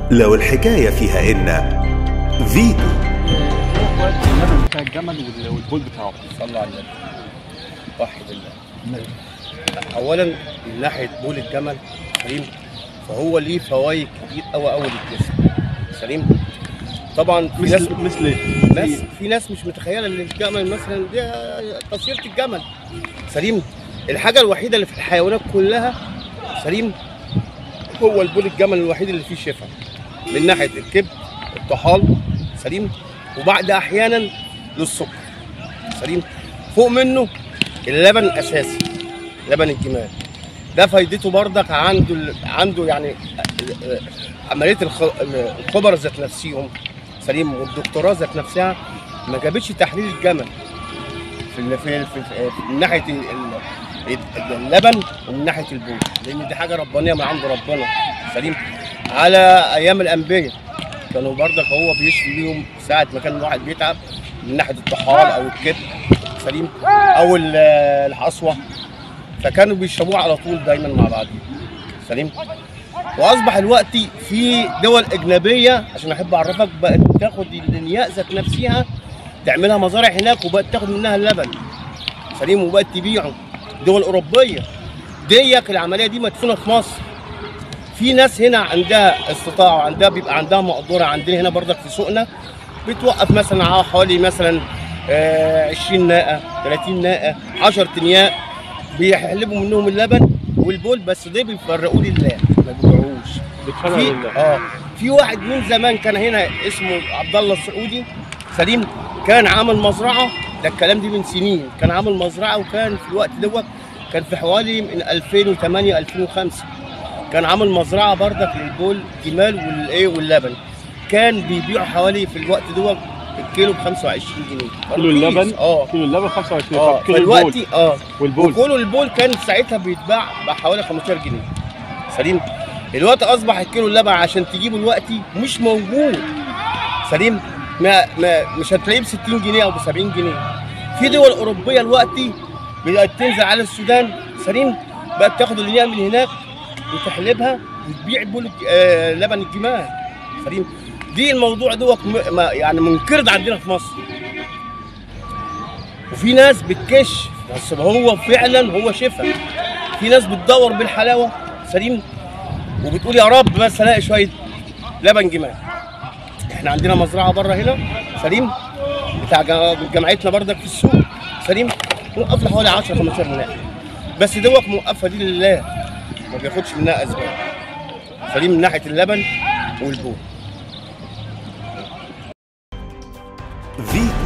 لو الحكاية فيها إن فيتو هو اللبن بتاع الجمل وال- والبول بتاعه صلى على النبي وحد الله اولا من ناحيه بول الجمل سليم فهو ليه فوائد كتير قوي قوي للجسم سليم طبعا في ناس مثل مثل ناس في ناس مش متخيله ان الجمل مثلا دي تصويره الجمل سليم الحاجه الوحيده اللي في الحيوانات كلها سليم هو البول الجمل الوحيد اللي فيه شفاء من ناحيه الكبد الطحال سليم وبعد احيانا للسكر سليم فوق منه اللبن الاساسي لبن الجمال ده فايدته بردك عنده ال- عنده يعني عمليه الخ- الخبراء ذات نفسهم سليم والدكتوراه ذات نفسها ما جابتش تحليل الجمل في ال- في في, في من ناحيه ال- ال- اللبن ومن ناحيه البول لان دي حاجه ربانيه من عند ربنا سليم على ايام الانبياء كانوا برضك هو بيشفي بيهم ساعه ما كان الواحد بيتعب من ناحيه الطحال او الكبد سليم او ال- الحصوه فكانوا بيشربوه على طول دايما مع بعضهم سليم واصبح الوقت في دول اجنبيه عشان احب اعرفك بقت تاخد الانياء ذات نفسها تعملها مزارع هناك وبقت تاخد منها اللبن سليم وبقت تبيعه دول اوروبيه ديك العمليه دي مدفونه في مصر في ناس هنا عندها استطاعه وعندها بيبقى عندها مقدره عندنا هنا برضك في سوقنا بتوقف مثلا على حوالي مثلا آه، 20 ناقه 30 ناقه 10 تنياق بيحلبوا منهم اللبن والبول بس ده بيفرقوه لله ما بيبيعوش بتفرق في لله اه في واحد من زمان كان هنا اسمه عبد الله السعودي سليم كان عامل مزرعه ده الكلام دي من سنين كان عامل مزرعه وكان في الوقت دوت كان في حوالي من 2008 2005 كان عامل مزرعه بردك للبول جمال والايه واللبن كان بيبيع حوالي في الوقت دوت الكيلو ب 25 جنيه كيلو رخيص. اللبن اه كيلو اللبن 25 اه طب كيلو البول فالوقتي اه والبول وكيلو البول كان ساعتها بيتباع بحوالي 15 جنيه سليم الوقت اصبح الكيلو اللبن عشان تجيبه دلوقتي مش موجود سليم ما, ما مش هتلاقيه ب 60 جنيه او ب 70 جنيه في دول اوروبيه دلوقتي بدات تنزل على السودان سليم بقت تاخد الانياء من هناك وتحلبها وتبيع بول الج- آه لبن الجمال سليم دي الموضوع دوت م- ما- يعني منقرض عندنا في مصر وفي ناس بتكش بس هو فعلا هو شفا في ناس بتدور بالحلاوه سليم وبتقول يا رب بس الاقي شويه لبن جمال احنا عندنا مزرعه بره هنا سليم بتاع جا- جمعيتنا بردك في السوق سليم موقف له حوالي 10 15 ناقه بس دوت موقفها دي لله ما بياخدش منها اسباب سليم من ناحيه اللبن والبول فيتو